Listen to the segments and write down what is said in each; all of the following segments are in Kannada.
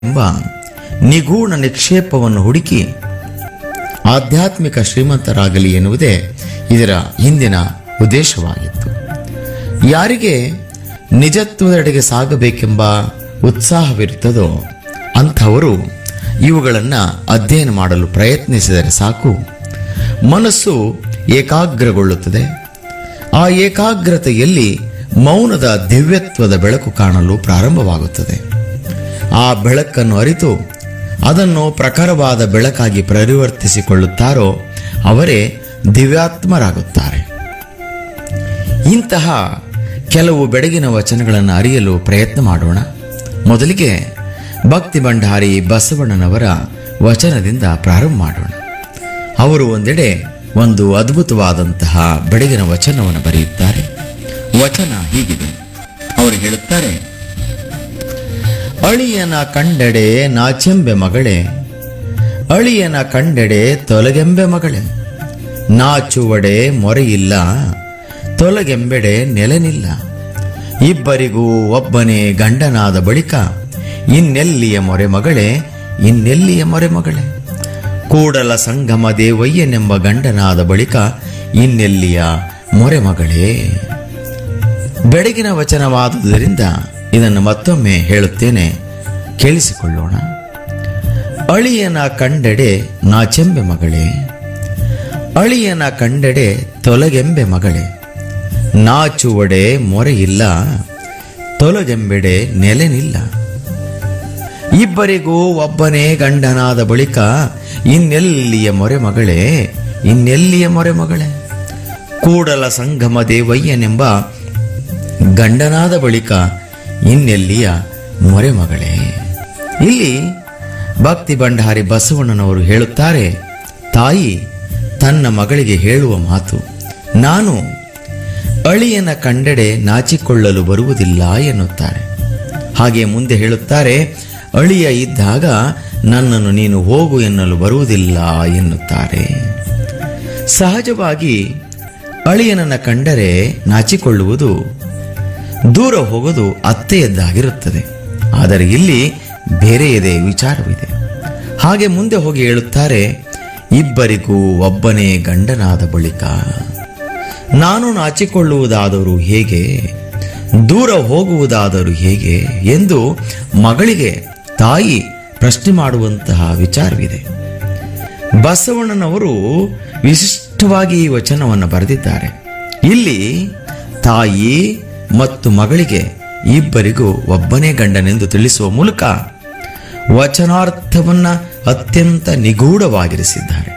ಎಂಬ ನಿಗೂಢ ನಿಕ್ಷೇಪವನ್ನು ಹುಡುಕಿ ಆಧ್ಯಾತ್ಮಿಕ ಶ್ರೀಮಂತರಾಗಲಿ ಎನ್ನುವುದೇ ಇದರ ಹಿಂದಿನ ಉದ್ದೇಶವಾಗಿತ್ತು ಯಾರಿಗೆ ನಿಜತ್ವದೆಡೆಗೆ ಸಾಗಬೇಕೆಂಬ ಉತ್ಸಾಹವಿರುತ್ತದೋ ಅಂಥವರು ಇವುಗಳನ್ನು ಅಧ್ಯಯನ ಮಾಡಲು ಪ್ರಯತ್ನಿಸಿದರೆ ಸಾಕು ಮನಸ್ಸು ಏಕಾಗ್ರಗೊಳ್ಳುತ್ತದೆ ಆ ಏಕಾಗ್ರತೆಯಲ್ಲಿ ಮೌನದ ದಿವ್ಯತ್ವದ ಬೆಳಕು ಕಾಣಲು ಪ್ರಾರಂಭವಾಗುತ್ತದೆ ಆ ಬೆಳಕನ್ನು ಅರಿತು ಅದನ್ನು ಪ್ರಖರವಾದ ಬೆಳಕಾಗಿ ಪರಿವರ್ತಿಸಿಕೊಳ್ಳುತ್ತಾರೋ ಅವರೇ ದಿವ್ಯಾತ್ಮರಾಗುತ್ತಾರೆ ಇಂತಹ ಕೆಲವು ಬೆಳಗಿನ ವಚನಗಳನ್ನು ಅರಿಯಲು ಪ್ರಯತ್ನ ಮಾಡೋಣ ಮೊದಲಿಗೆ ಭಕ್ತಿ ಭಂಡಾರಿ ಬಸವಣ್ಣನವರ ವಚನದಿಂದ ಪ್ರಾರಂಭ ಮಾಡೋಣ ಅವರು ಒಂದೆಡೆ ಒಂದು ಅದ್ಭುತವಾದಂತಹ ಬೆಳಗಿನ ವಚನವನ್ನು ಬರೆಯುತ್ತಾರೆ ವಚನ ಹೀಗಿದೆ ಅವರು ಹೇಳುತ್ತಾರೆ ಅಳಿಯನ ಕಂಡೆಡೆ ನಾಚೆಂಬೆ ಮಗಳೇ ಅಳಿಯನ ಕಂಡೆಡೆ ತೊಲಗೆಂಬೆ ಮಗಳೇ ನಾಚುವಡೆ ಮೊರೆಯಿಲ್ಲ ತೊಲಗೆಂಬೆಡೆ ನೆಲೆನಿಲ್ಲ ಇಬ್ಬರಿಗೂ ಒಬ್ಬನೇ ಗಂಡನಾದ ಬಳಿಕ ಇನ್ನೆಲ್ಲಿಯ ಮೊರೆ ಮಗಳೇ ಇನ್ನೆಲ್ಲಿಯ ಮೊರೆ ಮಗಳೇ ಕೂಡಲ ಸಂಗಮ ದೇವಯ್ಯನೆಂಬ ಗಂಡನಾದ ಬಳಿಕ ಇನ್ನೆಲ್ಲಿಯ ಮೊರೆ ಮಗಳೇ ಬೆಳಗಿನ ವಚನವಾದುದರಿಂದ ಇದನ್ನು ಮತ್ತೊಮ್ಮೆ ಹೇಳುತ್ತೇನೆ ಕೇಳಿಸಿಕೊಳ್ಳೋಣ ಅಳಿಯನ ಕಂಡೆಡೆ ನಾಚೆಂಬೆ ಮಗಳೇ ಅಳಿಯನ ಕಂಡೆಡೆ ತೊಲಗೆಂಬೆ ಮಗಳೇ ನಾಚುವಡೆ ಮೊರೆಯಿಲ್ಲ ತೊಲಗೆಂಬೆಡೆ ನೆಲೆನಿಲ್ಲ ಇಬ್ಬರಿಗೂ ಒಬ್ಬನೇ ಗಂಡನಾದ ಬಳಿಕ ಇನ್ನೆಲ್ಲಿಯ ಮೊರೆ ಮಗಳೇ ಇನ್ನೆಲ್ಲಿಯ ಮೊರೆ ಮಗಳೇ ಕೂಡಲ ಸಂಗಮ ದೇವಯ್ಯನೆಂಬ ಗಂಡನಾದ ಬಳಿಕ ಇನ್ನೆಲ್ಲಿಯ ಮೊರೆ ಮಗಳೇ ಇಲ್ಲಿ ಭಕ್ತಿ ಭಂಡಾರಿ ಬಸವಣ್ಣನವರು ಹೇಳುತ್ತಾರೆ ತಾಯಿ ತನ್ನ ಮಗಳಿಗೆ ಹೇಳುವ ಮಾತು ನಾನು ಅಳಿಯನ ಕಂಡೆಡೆ ನಾಚಿಕೊಳ್ಳಲು ಬರುವುದಿಲ್ಲ ಎನ್ನುತ್ತಾರೆ ಹಾಗೆ ಮುಂದೆ ಹೇಳುತ್ತಾರೆ ಅಳಿಯ ಇದ್ದಾಗ ನನ್ನನ್ನು ನೀನು ಹೋಗು ಎನ್ನಲು ಬರುವುದಿಲ್ಲ ಎನ್ನುತ್ತಾರೆ ಸಹಜವಾಗಿ ಅಳಿಯನನ್ನ ಕಂಡರೆ ನಾಚಿಕೊಳ್ಳುವುದು ದೂರ ಹೋಗೋದು ಅತ್ತೆಯದ್ದಾಗಿರುತ್ತದೆ ಆದರೆ ಇಲ್ಲಿ ಬೇರೆಯದೇ ವಿಚಾರವಿದೆ ಹಾಗೆ ಮುಂದೆ ಹೋಗಿ ಹೇಳುತ್ತಾರೆ ಇಬ್ಬರಿಗೂ ಒಬ್ಬನೇ ಗಂಡನಾದ ಬಳಿಕ ನಾನು ನಾಚಿಕೊಳ್ಳುವುದಾದರೂ ಹೇಗೆ ದೂರ ಹೋಗುವುದಾದರೂ ಹೇಗೆ ಎಂದು ಮಗಳಿಗೆ ತಾಯಿ ಪ್ರಶ್ನೆ ಮಾಡುವಂತಹ ವಿಚಾರವಿದೆ ಬಸವಣ್ಣನವರು ವಿಶಿಷ್ಟವಾಗಿ ಈ ವಚನವನ್ನು ಬರೆದಿದ್ದಾರೆ ಇಲ್ಲಿ ತಾಯಿ ಮತ್ತು ಮಗಳಿಗೆ ಇಬ್ಬರಿಗೂ ಒಬ್ಬನೇ ಗಂಡನೆಂದು ತಿಳಿಸುವ ಮೂಲಕ ವಚನಾರ್ಥವನ್ನ ಅತ್ಯಂತ ನಿಗೂಢವಾಗಿರಿಸಿದ್ದಾರೆ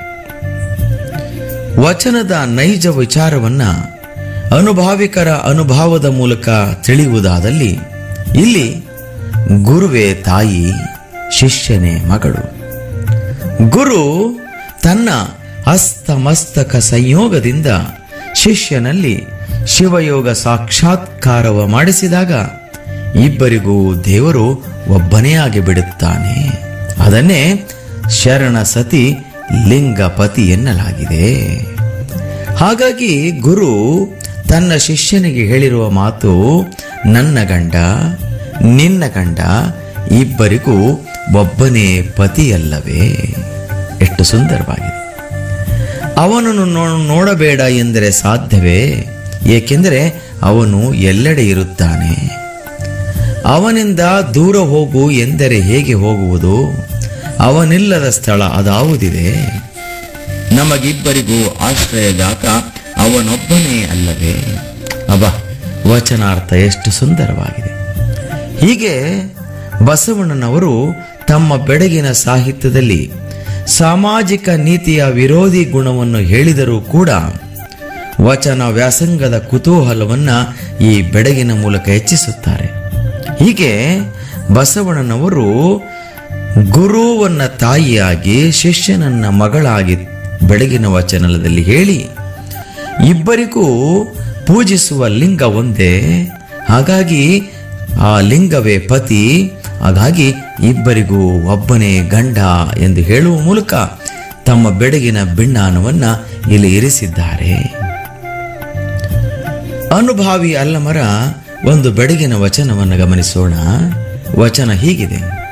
ವಚನದ ನೈಜ ವಿಚಾರವನ್ನ ಅನುಭಾವಿಕರ ಅನುಭವದ ಮೂಲಕ ತಿಳಿಯುವುದಾದಲ್ಲಿ ಇಲ್ಲಿ ಗುರುವೇ ತಾಯಿ ಶಿಷ್ಯನೇ ಮಗಳು ಗುರು ತನ್ನ ಹಸ್ತಮಸ್ತಕ ಸಂಯೋಗದಿಂದ ಶಿಷ್ಯನಲ್ಲಿ ಶಿವಯೋಗ ಸಾಕ್ಷಾತ್ಕಾರವ ಮಾಡಿಸಿದಾಗ ಇಬ್ಬರಿಗೂ ದೇವರು ಒಬ್ಬನೇ ಆಗಿ ಬಿಡುತ್ತಾನೆ ಅದನ್ನೇ ಶರಣ ಸತಿ ಲಿಂಗಪತಿ ಎನ್ನಲಾಗಿದೆ ಹಾಗಾಗಿ ಗುರು ತನ್ನ ಶಿಷ್ಯನಿಗೆ ಹೇಳಿರುವ ಮಾತು ನನ್ನ ಗಂಡ ನಿನ್ನ ಗಂಡ ಇಬ್ಬರಿಗೂ ಒಬ್ಬನೇ ಪತಿಯಲ್ಲವೇ ಎಷ್ಟು ಸುಂದರವಾಗಿದೆ ಅವನನ್ನು ನೋ- ನೋಡಬೇಡ ಎಂದರೆ ಸಾಧ್ಯವೇ ಏಕೆಂದರೆ ಅವನು ಎಲ್ಲೆಡೆ ಇರುತ್ತಾನೆ ಅವನಿಂದ ದೂರ ಹೋಗು ಎಂದರೆ ಹೇಗೆ ಹೋಗುವುದು ಅವನಿಲ್ಲದ ಸ್ಥಳ ಅದಾವುದಿದೆ ನಮಗಿಬ್ಬರಿಗೂ ಆಶ್ರಯದಾತ ಅವನೊಬ್ಬನೇ ಅಲ್ಲವೇ ಅಬ್ಬ ವಚನಾರ್ಥ ಎಷ್ಟು ಸುಂದರವಾಗಿದೆ ಹೀಗೆ ಬಸವಣ್ಣನವರು ತಮ್ಮ ಬೆಡಗಿನ ಸಾಹಿತ್ಯದಲ್ಲಿ ಸಾಮಾಜಿಕ ನೀತಿಯ ವಿರೋಧಿ ಗುಣವನ್ನು ಹೇಳಿದರೂ ಕೂಡ ವಚನ ವ್ಯಾಸಂಗದ ಕುತೂಹಲವನ್ನ ಈ ಬೆಡಗಿನ ಮೂಲಕ ಹೆಚ್ಚಿಸುತ್ತಾರೆ ಹೀಗೆ ಬಸವಣ್ಣನವರು ಗುರುವನ್ನ ತಾಯಿಯಾಗಿ ಶಿಷ್ಯನನ್ನ ಮಗಳಾಗಿ ಬೆಳಗಿನ ವಚನದಲ್ಲಿ ಹೇಳಿ ಇಬ್ಬರಿಗೂ ಪೂಜಿಸುವ ಲಿಂಗ ಒಂದೇ ಹಾಗಾಗಿ ಆ ಲಿಂಗವೇ ಪತಿ ಹಾಗಾಗಿ ಇಬ್ಬರಿಗೂ ಒಬ್ಬನೇ ಗಂಡ ಎಂದು ಹೇಳುವ ಮೂಲಕ ತಮ್ಮ ಬೆಡಗಿನ ಬಿಣ್ಣಾನವನ್ನ ಇಲ್ಲಿ ಇರಿಸಿದ್ದಾರೆ ಅನುಭಾವಿ ಅಲ್ಲಮರ ಒಂದು ಬೆಡಗಿನ ವಚನವನ್ನು ಗಮನಿಸೋಣ ವಚನ ಹೀಗಿದೆ